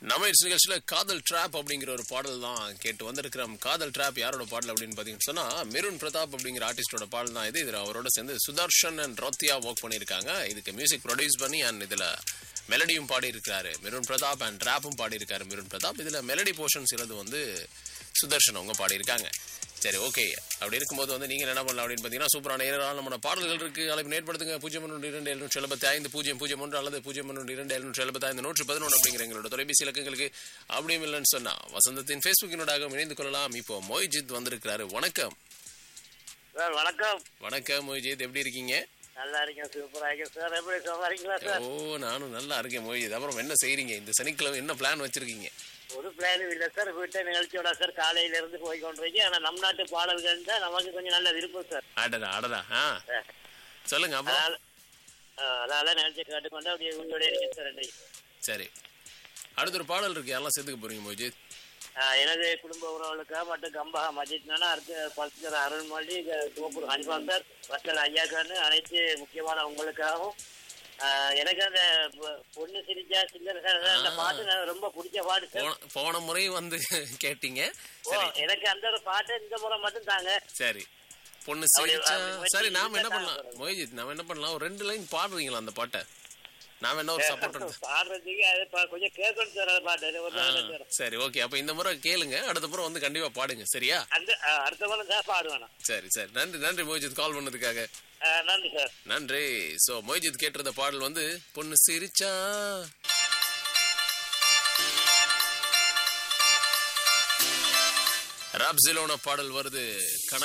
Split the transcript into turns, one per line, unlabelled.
நம்ம இட்ஸ் நிகழ்ச்சியில காதல் ட்ராப் அப்படிங்கிற ஒரு பாடல் தான் கேட்டு வந்திருக்கிறோம் காதல் ட்ராப் யாரோட பாடல் அப்படின்னு பாத்தீங்கன்னு சொன்னா மெருன் பிரதாப் அப்படிங்கிற ஆர்டிஸ்டோட பாடல் தான் இது இதுல அவரோட சேர்ந்து சுதர்ஷன் அண்ட் ரோத்தியா ஒர்க் பண்ணியிருக்காங்க இதுக்கு மியூசிக் ப்ரொடியூஸ் பண்ணி அண்ட் இதுல மெலடியும் பாடி இருக்காரு மெருன் பிரதாப் அண்ட் ரேப்பும் பாடி இருக்காரு மெருன் பிரதாப் இதுல மெலடி போர்ஷன் சிலது வந்து சுதர்ஷன் அவங்க பாடியிருக்காங்க சரி ஓகே அப்படி இருக்கும்போது வந்து நீங்கள் என்ன பண்ணலாம் அப்படின்னு பார்த்தீங்கன்னா சூப்பரான ஏராளமான பாடல்கள் இருக்கு அழைப்பு ஏற்படுத்துங்க பூஜ்ஜியம் ஒன்று இரண்டு எழுநூற்றி எழுபத்தி ஐந்து பூஜ்ஜியம் பூஜ்ஜியம் ஒன்று அல்லது பூஜ்ஜியம் ஒன்று இரண்டு எழுநூற்றி எழுபத்தி ஐந்து நூற்றி பதினொன்று அப்படிங்கிற எங்களோட தொலைபேசி இலக்கங்களுக்கு அப்படியும் இல்லைன்னு சொன்னா வசந்தத்தின் ஃபேஸ்புக்கினோடாக இணைந்து கொள்ளலாம் இப்போ மொய்ஜித் வந்திருக்கிறாரு வணக்கம்
சார் வணக்கம்
வணக்கம் மொய்ஜித் எப்படி இருக்கீங்க
நல்லா இருக்கேன் சூப்பரா இருக்கேன் சார் எப்படி சும்மா இருக்கீங்களா சார்
ஓ நானும் நல்லா இருக்கேன் மொய்ஜித் அப்புறம் என்ன செய்றீங்க இந்த சனிக்கிழமை என்ன பிளான் வச்சிருக்கீங்க
ஒரு பிளானும் இல்ல சார் வீட்டை நிகழ்ச்சியோட சார் காலையில இருந்து போய் கொண்டிருக்கேன் ஆனா நம் நாட்டு பாடல்கள் தான் நமக்கு கொஞ்சம் நல்ல விருப்பம் சார்
அடடா அடடா ஆ சொல்லுங்க அப்புறம்
அதனால ஆ, அதனால நிகழ்ச்சி கேட்டுக்கொண்டு அப்படியே உங்களோட இருக்கேன் சார் நன்றி
சரி அடுத்த ஒரு பாடல் இருக்கு யாரெல்லாம் சேர்த்துக்க போறீங்க மொய்ஜித்
ஆ, எனது குடும்ப உறவுகளுக்காக மற்றும் கம்பா மஜித்னானா அடுத்து பல்சர் அருள்மொழி தோப்பூர் ஹனிபான் சார் வத்தல் ஐயாக்கான்னு அனைத்து முக்கியமான உங்களுக்காகவும் ஆ, எனக்கு அந்த பொ- பொண்ணு சிரிச்சா சில்லற சார் அந்த பாட்டு எனக்கு ரொம்ப பிடிச்ச பாட்டு சார்
போன போன முறை வந்து கேட்டீங்க
ஓ எனக்கு அந்த ஒரு பாட்டு இந்த முறை மட்டும் தாங்க
சரி பொண்ணு
அப்படி-
சிரிச்சா
அப்படி
சரி
வச்சு
நாம என்ன
இருந்தா
பண்ணலாம்
தான்
மொய்ஜித் நாம என்ன பண்ணலாம் ஒரு ரெண்டு லைன் பாடுறீங்களா அந்த பாட்டை நாம என்ன ஒரு சப்போர்ட்
பாடுறதுக்கு அது பா- கொஞ்சம் கேட்கணும் சார் அந்த பாட்டு அது ஒரு நாள் சார்
சரி ஓகே அப்ப இந்த முறை கேளுங்க அடுத்த முறை வந்து கண்டிப்பா பாடுங்க சரியா
அந்த ஆ, அடுத்த முறை தான் பாடுவேன் நான்.
சரி சரி நன்றி நன்றி மொய்ஜித் கால் பண்ணதுக்காக
ஆ, நன்றி சார்
நன்றி சோ மொய்ஜித் கேட்டிருந்த பாடல் வந்து பொண்ணு சிரிச்சா ராப்சிலோன பாடல் வருது கண